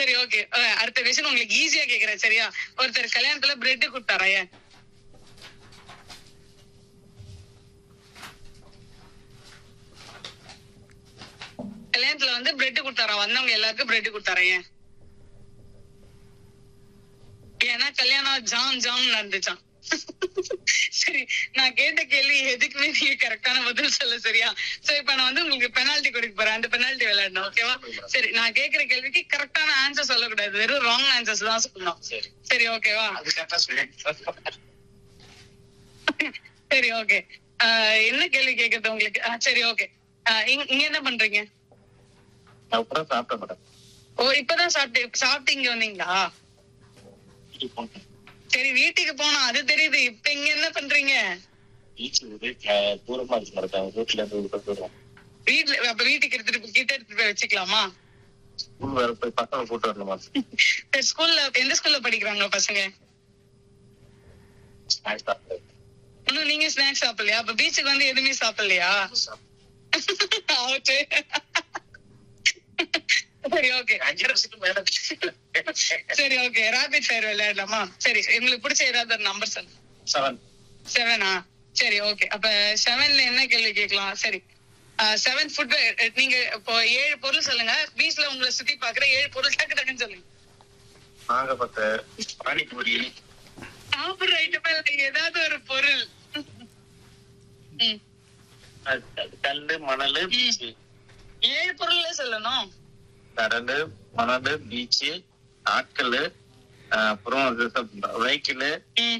சரி ஓகே அடுத்த கொஸ்டின் உங்களுக்கு ஈஸியா கேக்குறேன் சரியா ஒருத்தர் கல்யாணத்துல பிரெட் கொடுத்தாரா ஏன் கல்யாணத்துல வந்து பிரெட் கொடுத்தாரா வந்தவங்க எல்லாருக்கும் பிரெட் கொடுத்தாரா ஏன் ஏன்னா கல்யாணம் ஜாம் ஜாம் நடந்துச்சான் சரி நான் கேட்ட கேள்வி எதுக்குமே நீங்க கரெக்டான பதில் சொல்ல சரியா சோ இப்ப நான் வந்து உங்களுக்கு பெனால்டி கொடுக்க போறேன் அந்த பெனால்டி விளையாடணும் ஓகேவா சரி நான் கேக்குற கேள்விக்கு கரெக்டான ஆன்சர் சொல்லக்கூடாது வெறும் ராங் ஆன்சர்ஸ் தான் சொல்லணும் சரி சரி ஓகேவா அது கரெக்டா சொல்லு சரி ஓகே என்ன கேள்வி கேக்குறது உங்களுக்கு ஆ, சரி ஓகே இங்க என்ன பண்றீங்க நான் அப்புறம் சாப்பிட்ட மேடம் ஓ இப்பதான் சாப்பிட்டு சாப்பிட்டு இங்க வந்தீங்களா வீட்டுக்கு போனேன் சரி வீட்டுக்கு போனோம் அது தெரியுது இப்ப இங்க என்ன பண்றீங்க பீச் வந்து க- தூரமா இருக்கு மேடம் வீட்டுல இருந்து விட்டு போயிடுவோம் வீட்ல அப்ப வீட்டுக்கு எடுத்துட்டு போய் கிட்ட எடுத்துட்டு போய் வச்சுக்கலாமா ஸ்கூல் வேற போய் பசங்க கூட்டு வரணும் மேடம் சரி, ஸ்கூல்ல எந்த ஸ்கூல்ல படிக்கிறாங்க பசங்க ஸ்நாக்ஸ் சாப்பிட்டு இன்னும் நீங்க ஸ்நாக்ஸ் சாப்பிடலையா அப்ப பீச்சுக்கு வந்து எதுவுமே சாப்பிடலையா Out. சரி ஓகே அஞ்சு நிமிஷத்துக்கு மேல சரி ஓகே ராபிட் ஃபயர் விளையாடலாமா சரி உங்களுக்கு பிடிச்ச ஏதாவது ஒரு நம்பர் சொல்லு செவன் செவனா சரி ஓகே அப்ப செவன்ல என்ன கேள்வி கேட்கலாம் சரி செவன் ஃபுட் நீங்க இப்போ ஏழு பொருள் சொல்லுங்க பீச்ல உங்களை சுத்தி பாக்குற ஏழு பொருள் டக்கு டக்குன்னு சொல்லுங்க நாங்க பத்த பானிபூரி சாப்பிடுற ஐட்டமே இல்லை ஏதாவது ஒரு பொருள் ம். அது- அது கல்லு மணல் பீச்சு ஏழு பொருள்ல சொல்லணும் கடலு மணல் பீச்சு ஆட்கள் அப்புறம் வெஹிக்கிள் ம்,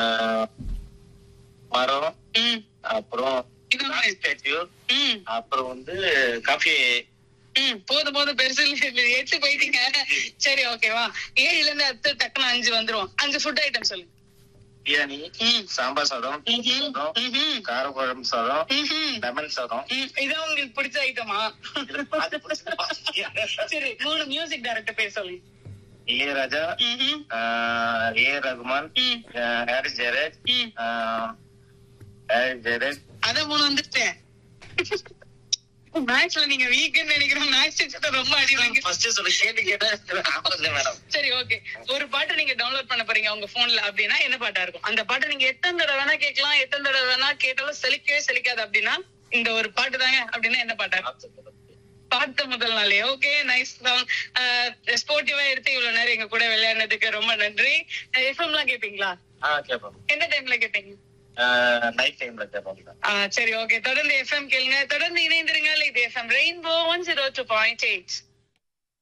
மரம் ம், அப்புறம் இன்னொன்னு. ஸ்டாச்சு ம், அப்புறம் வந்து காஃபி ம். போதும் போதும் பெருசு இல்ல, எட்டு போயிட்டீங்க சரி ஓகேவா ஏழுல இருந்து அடுத்து டக்குன்னு அஞ்சு வந்துரும் அஞ்சு ஃபுட் ஐட்டம் சொல்லுங்க பிரியாணி ம். சாம்பார் சாதம் இட்லி ம்ஹும், சாதம் ம்ஹும், காரக்குழம்பு சாதம் ம்ஹும், லெமன் சாதம் ம். இதான் உங்களுக்கு பிடிச்ச ஐட்டமா இதுல பாதி பிடிச்சது சரி மூணு மியூசிக் டைரக்டர் பேர் சொல்லுங்க இளையராஜா ம்ஹும், ஆஹ் ஏ ரகுமான் ம், ஆஹ் ஹாரிஸ் ஜெயராஜ் ம். ஆஹ் ஹாரிஸ் ஜெயராஜ் அதான் மூணு வந்துட்டேன் மேக்ஸ்ல நீங்க வீக்குன்னு நினைக்கிறேன் மேக்ஸ் டீச்சர் ரொம்ப அடிவாங்க ஃபர்ஸ்ட் சொல்ல கேள்வி கேட்டா மேடம் சரி ஓகே ஒரு பாட்டு நீங்க டவுன்லோட் பண்ண போறீங்க உங்க போன்ல அப்படின்னா என்ன பாட்டா இருக்கும் அந்த பாட்டை நீங்க எத்தனை தடவை வேணா கேட்கலாம் எத்தனை தடவை வேணா கேட்டாலும் செலிக்கவே செலிக்காது அப்படின்னா இந்த ஒரு பாட்டு தாங்க அப்படின்னா என்ன பாட்டா இருக்கும் பார்த்த முதல் நாளே ஓகே நைஸ் சாங் ஸ்போர்ட்டிவா எடுத்து இவ்வளவு நேரம் எங்க கூட விளையாடுனதுக்கு ரொம்ப நன்றி எஃப்எம் எல்லாம் கேப்பீங்களா ஆஹ் கேட்போம் எந்த டைம்ல கேப்பீங்க நைட் டைம்ல கேட்போம் ஆ, சரி ஓகே தொடர்ந்து எஃப்எம் கேளுங்க தொடர்ந்து இணைந்திருங்கள் இது FM rainbow one zero two point eight